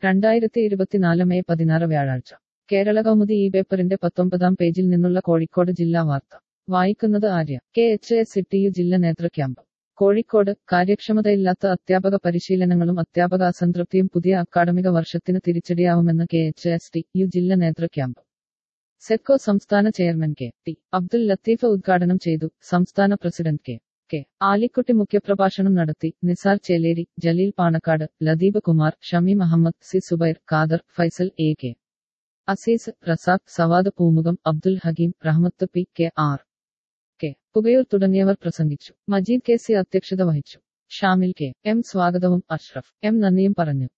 രണ്ടായിരത്തി ഇരുപത്തിനാല് മെയ് പതിനാറ് വ്യാഴാഴ്ച കേരള കൗമുദി ഈ പേപ്പറിന്റെ പത്തൊമ്പതാം പേജിൽ നിന്നുള്ള കോഴിക്കോട് ജില്ലാ വാർത്ത വായിക്കുന്നത് Arya K H S C T U ജില്ല നേതൃ ക്യാമ്പ് കോഴിക്കോട് കാര്യക്ഷമതയില്ലാത്ത അധ്യാപക പരിശീലനങ്ങളും അധ്യാപക അസംതൃപ്തിയും പുതിയ അക്കാഡമിക വർഷത്തിന് തിരിച്ചടിയാവുമെന്ന് K H S T U ജില്ല നേതൃ ക്യാമ്പ് സെക്കോ സംസ്ഥാന chairman K T Abdul Latheef ഉദ്ഘാടനം ചെയ്തു സംസ്ഥാന പ്രസിഡന്റ് കെ കെ ആലിക്കുട്ടി മുഖ്യപ്രഭാഷണം നടത്തി Nisar Cheleri Jaleel Panakkad Ladeeb Kumar Shami Muhammad C Zubair Khader Faisal A K Azeez Razak Sawad Poomukham Abdul Hakeem Rahmath P K R K Pukayoor തുടങ്ങിയവർ പ്രസംഗിച്ചു മജീദ് കെ സി അധ്യക്ഷത വഹിച്ചു ഷാമിൽ കെ എം സ്വാഗതവും അഷ്റഫ് എം നന്ദിയും പറഞ്ഞു